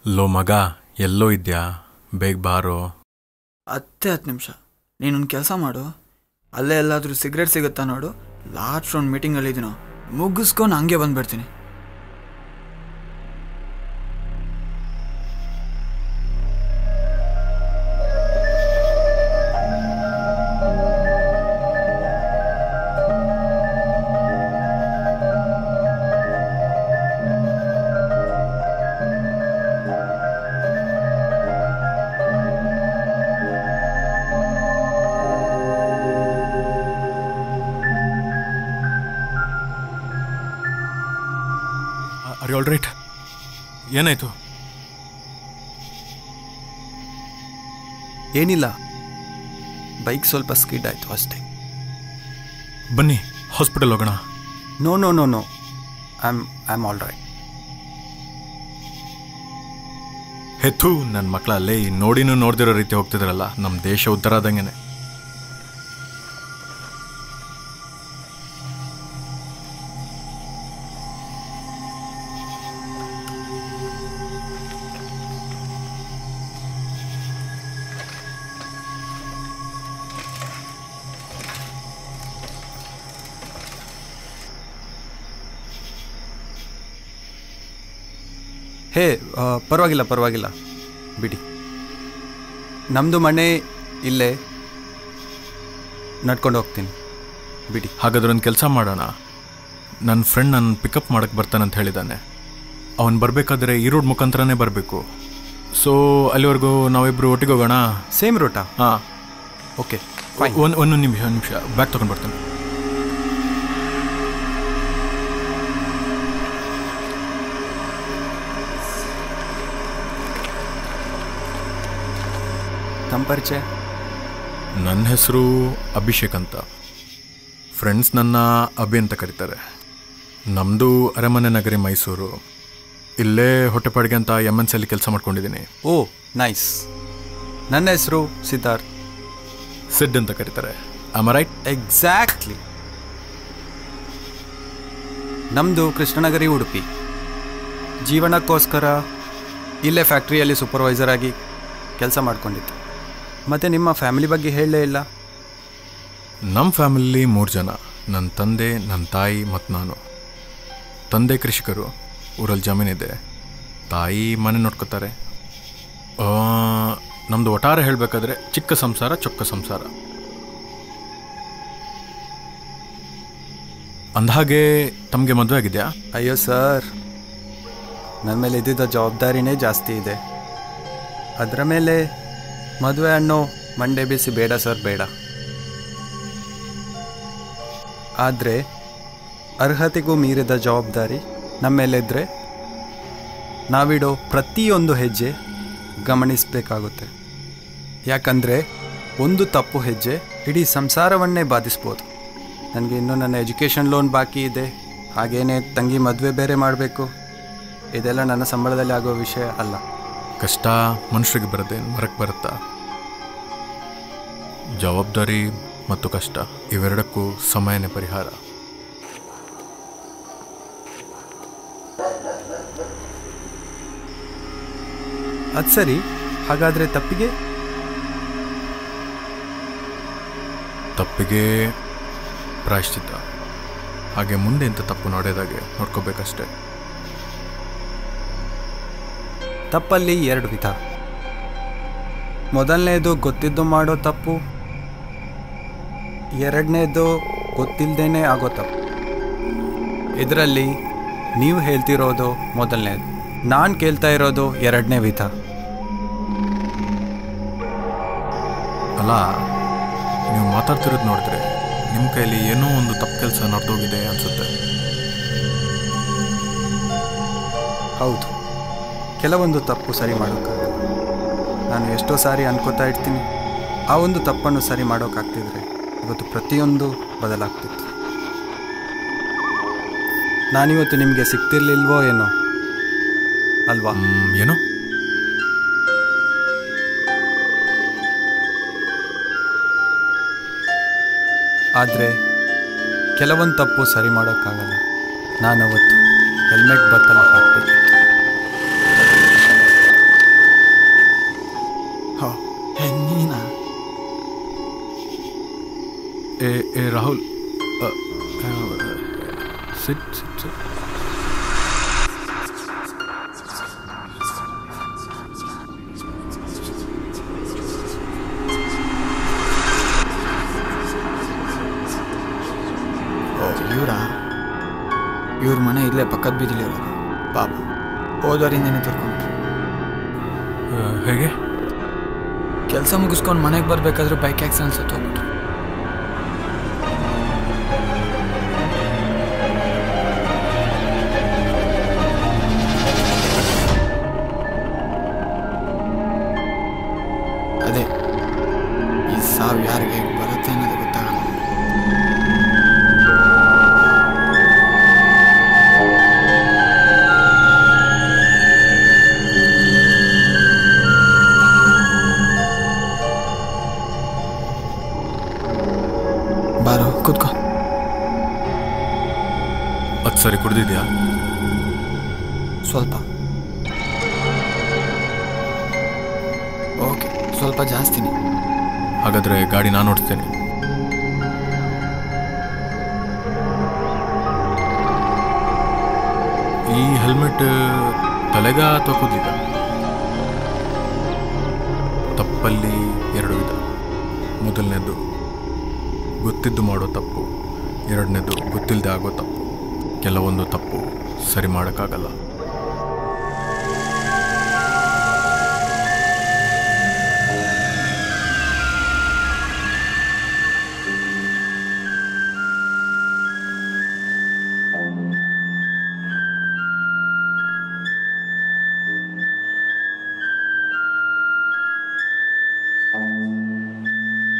low ಮಗ ಎಲ್ಲೋ ಇದ್ಯಾ ಬೇಗ ಬಾರೋ ಹತ್ತೇ ಹತ್ತು ನಿಮಿಷ ನೀನೊಂದು ಕೆಲಸ ಮಾಡು ಅಲ್ಲೇ ಎಲ್ಲಾದರೂ ಸಿಗರೇಟ್ ಸಿಗುತ್ತಾ ನೋಡು ಲಾಸ್ಟ್ ರೌಂಡ್ ಮೀಟಿಂಗಲ್ಲಿ ಇದೀನೋ ಮುಗಿಸ್ಕೊಂಡು ಹಂಗೆ ಬಂದ್ಬಿಡ್ತೀನಿ ಅರೆ ಆಲ್ ರೈಟ್ ಏನಾಯ್ತು ಏನಿಲ್ಲ ಬೈಕ್ ಸ್ವಲ್ಪ ಸ್ಕಿಡ್ ಆಯಿತು ಅಷ್ಟೇ ಬನ್ನಿ ಹಾಸ್ಪಿಟಲ್ ಹೋಗೋಣ no no no no I am I am all right ಹೆತ್ತು ನನ್ನ ಮಕ್ಕಳಲ್ಲೇ ನೋಡಿನೂ ನೋಡ್ದಿರೋ ರೀತಿ ಹೋಗ್ತಿದ್ರಲ್ಲ ನಮ್ಮ ದೇಶ ಉದ್ಧಾರ ಆದಂಗೆನೆ ಹೇ ಆ, ಪರವಾಗಿಲ್ಲ ಪರವಾಗಿಲ್ಲ ಬಿಡಿ ನಮ್ಮದು ಮನೆ ಇಲ್ಲೇ ನಡ್ಕೊಂಡು ಹೋಗ್ತೀನಿ ಬಿಡಿ ಹಾಗಾದ್ರೆ ಒಂದು ಕೆಲಸ ಮಾಡೋಣ ನನ್ನ ಫ್ರೆಂಡ್ ನನ್ನ ಪಿಕಪ್ ಮಾಡಕ್ಕೆ ಬರ್ತಾನಂತ ಹೇಳಿದ್ದಾನೆ ಅವನು ಬರಬೇಕಾದ್ರೆ ಈ ರೋಡ್ ಮುಖಾಂತರನೇ ಬರಬೇಕು ಸೊ ಅಲ್ಲಿವರೆಗೂ ನಾವಿಬ್ಬರು ಒಟ್ಟಿಗೆ ಹೋಗೋಣ ಸೇಮ್ ರೂಟಾ ಹಾಂ ಓಕೆ ಫೈನ್ ಒಂದು ಒಂದು ನಿಮಿಷ ಒಂದು ನಿಮಿಷ ಬ್ಯಾಗ್ ತೊಗೊಂಡು ಬರ್ತಾನೆ ತಮ್ಮ ಪರಿಚಯ ನನ್ನ ಹೆಸರು ಅಭಿಷೇಕ್ ಅಂತ ಫ್ರೆಂಡ್ಸ್ ನನ್ನ ಅಭಿ ಅಂತ ಕರೀತಾರೆ ನಮ್ಮದು ಅರಮನೆ ನಗರಿ ಮೈಸೂರು ಇಲ್ಲೇ ಹೊಟ್ಟೆಪಾಡಿಗೆ ಅಂತ ಎಮ್ ಎನ್ ಸಿಯಲ್ಲಿ ಕೆಲಸ ಮಾಡ್ಕೊಂಡಿದ್ದೀನಿ ಓ ನೈಸ್ ನನ್ನ ಹೆಸರು ಸಿದ್ಧಾರ್ಥ್ ಸಿಡ್ ಅಂತ ಕರೀತಾರೆ ಆಮ ರೈಟ್ ಎಕ್ಸಾಕ್ಟ್ಲಿ ನಮ್ಮದು ಕೃಷ್ಣನಗರಿ ಉಡುಪಿ ಜೀವನಕ್ಕೋಸ್ಕರ ಇಲ್ಲೇ ಫ್ಯಾಕ್ಟ್ರಿಯಲ್ಲಿ ಸೂಪರ್ವೈಸರ್ ಆಗಿ ಕೆಲಸ ಮಾಡ್ಕೊಂಡಿತ್ತು ಮತ್ತು ನಿಮ್ಮ ಫ್ಯಾಮಿಲಿ ಬಗ್ಗೆ ಹೇಳಲೇ ಇಲ್ಲ ನಮ್ಮ ಫ್ಯಾಮಿಲಿ ಮೂರು ಜನ ನನ್ನ ತಂದೆ ನನ್ನ ತಾಯಿ ಮತ್ತು ನಾನು ತಂದೆ ಕೃಷಿಕರು ಊರಲ್ಲಿ ಜಮೀನಿದೆ ತಾಯಿ ಮನೆ ನೋಡ್ಕೋತಾರೆ ನಮ್ಮದು ಒಟ್ಟಾರೆ ಹೇಳಬೇಕಾದ್ರೆ ಚಿಕ್ಕ ಸಂಸಾರ ಚೊಕ್ಕ ಸಂಸಾರ ಅಂದಹಾಗೆ ತಮಗೆ ಮದುವೆ ಆಗಿದೆಯಾ ಅಯ್ಯೋ ಸರ್ ನನ್ನ ಮೇಲೆ ಇದ್ದಿದ್ದ ಜವಾಬ್ದಾರಿನೇ ಜಾಸ್ತಿ ಇದೆ ಅದರ ಮೇಲೆ ಮದುವೆ ಅನ್ನೋ ಮಂಡೆ ಬಿಸಿ ಬೇಡ ಸರ್ ಬೇಡ ಆದರೆ ಅರ್ಹತೆಗೂ ಮೀರಿದ ಜವಾಬ್ದಾರಿ ನಮ್ಮ ಮೇಲಿದ್ದರೆ ನಾವಿಡೋ ಪ್ರತಿಯೊಂದು ಹೆಜ್ಜೆ ಗಮನಿಸಬೇಕಾಗುತ್ತೆ ಯಾಕಂದರೆ ಒಂದು ತಪ್ಪು ಹೆಜ್ಜೆ ಇಡೀ ಸಂಸಾರವನ್ನೇ ಬಾಧಿಸ್ಬೋದು ನನಗೆ ಇನ್ನೂ ನನ್ನ ಎಜುಕೇಷನ್ ಲೋನ್ ಬಾಕಿ ಇದೆ ಹಾಗೇನೆ ತಂಗಿ ಮದುವೆ ಬೇರೆ ಮಾಡಬೇಕು ಇದೆಲ್ಲ ನನ್ನ ಸಂಬಳದಲ್ಲಿ ಆಗೋ ವಿಷಯ ಅಲ್ಲ ಕಷ್ಟ ಮನುಷ್ಯರಿಗೆ ಬರುತ್ತೆ ಮರಕ್ಕೆ ಬರುತ್ತಾ ಜವಾಬ್ದಾರಿ ಮತ್ತು ಕಷ್ಟ ಇವೆರಡಕ್ಕೂ ಸಮಯನೇ ಪರಿಹಾರ ಅದು ಸರಿ ಹಾಗಾದರೆ ತಪ್ಪಿಗೆ ತಪ್ಪಿಗೆ ಪ್ರಾಯಶ್ಚಿತ್ತ ಹಾಗೆ ಮುಂದೆ ಇಂಥ ತಪ್ಪು ನಡೆದಾಗೆ ನೋಡ್ಕೋಬೇಕಷ್ಟೇ ತಪ್ಪಲ್ಲಿ ಎರಡು ವಿಧ ಮೊದಲನೇದು ಗೊತ್ತಿದ್ದು ಮಾಡೋ ತಪ್ಪು ಎರಡನೇದು ಗೊತ್ತಿಲ್ಲದೇನೆ ಆಗೋ ತಪ್ಪು ಇದರಲ್ಲಿ ನೀವು ಹೇಳ್ತಿರೋದು ಮೊದಲನೇದು ನಾನು ಕೇಳ್ತಾ ಇರೋದು ಎರಡನೇ ವಿಧ ಅಲ್ಲ ನೀವು ಮಾತಾಡ್ತಿರೋದು ನೋಡಿದ್ರೆ ನಿಮ್ಮ ಕೈಲಿ ಏನೋ ಒಂದು ತಪ್ಪು ಕೆಲಸ ನಡೆದೋಗಿದೆ ಅನ್ಸುತ್ತೆ ಹೌದು ಕೆಲವೊಂದು ತಪ್ಪು ಸರಿ ಮಾಡೋಕ್ಕಾಗಲ್ಲ ನಾನು ಎಷ್ಟೋ ಸಾರಿ ಅನ್ಕೋತಾ ಇರ್ತೀನಿ ಆ ಒಂದು ತಪ್ಪನ್ನು ಸರಿ ಮಾಡೋಕ್ಕಾಗ್ತಿದ್ರೆ ಇವತ್ತು ಪ್ರತಿಯೊಂದು ಬದಲಾಗ್ತಿತ್ತು ನಾನಿವತ್ತು ನಿಮಗೆ ಸಿಗ್ತಿರ್ಲಿಲ್ವೋ ಏನೋ ಅಲ್ವಾ ಮ್, ಏನು ಆದರೆ ಕೆಲವೊಂದು ತಪ್ಪು ಸರಿ ಮಾಡೋಕ್ಕಾಗಲ್ಲ ನಾನು ಅವತ್ತು ಹೆಲ್ಮೆಟ್ ಬತ್ತಲ ಹಾಕಬೇಕಿತ್ತು ಹೇ ನೀನಾ ಏ ಏ ರಾಹುಲ್ ಅ, ಆ, ಸಿಟ್ ಸಿಟ್ ಸಿಟ್ ಓ ಇವರಾ ಇವ್ರ ಮನೆ ಇಲ್ಲೇ ಪಕ್ಕದ ಬೀದಿಲಿರೋದು ಪಾಪ ಹೋದವರಿಂದನೇ ತಿರ್ಕೊಂಡು ಆ, ಹೇಗೆ ಕೆಲಸ ಮುಗಿಸ್ಕೊಂಡು ಮನೆಗೆ ಬರಬೇಕಾದ್ರೆ ಬೈಕ್ ಆಕ್ಸಿಡೆಂಟ್ ಸತ್ತೋಗ್ಬಿಟ್ರು ಅದೇ ಈ ಸಾವು ಯಾರಿಗೆ ಬರುತ್ತೆ ಅನ್ನೋದು ಗೊತ್ತಾಗಲ್ಲ ಬಾರೋ ಕೂತ್ಕೋ ಅದು ಸರಿ ಕುಡ್ದಿದ್ಯಾ ಸ್ವಲ್ಪ ಓಕೆ ಸ್ವಲ್ಪ ಜಾಸ್ತಿನೇ ಹಾಗಾದರೆ ಗಾಡಿ ನಾನು ಓಡಿಸ್ತೇನೆ ಈ ಹೆಲ್ಮೆಟ್ ತಲೆಗ ಅಥವಾ ಕೂದಲಿಗ ತಪ್ಪಲ್ಲಿ ಎರಡು ವಿಧ ಮೊದಲನೇದು ಗೊತ್ತಿದ್ದು ಮಾಡೋ ತಪ್ಪು ಎರಡನೇದು ಗೊತ್ತಿಲ್ಲದೆ ಆಗೋ ತಪ್ಪು ಕೆಲವೊಂದು ತಪ್ಪು ಸರಿ ಮಾಡೋಕ್ಕಾಗಲ್ಲ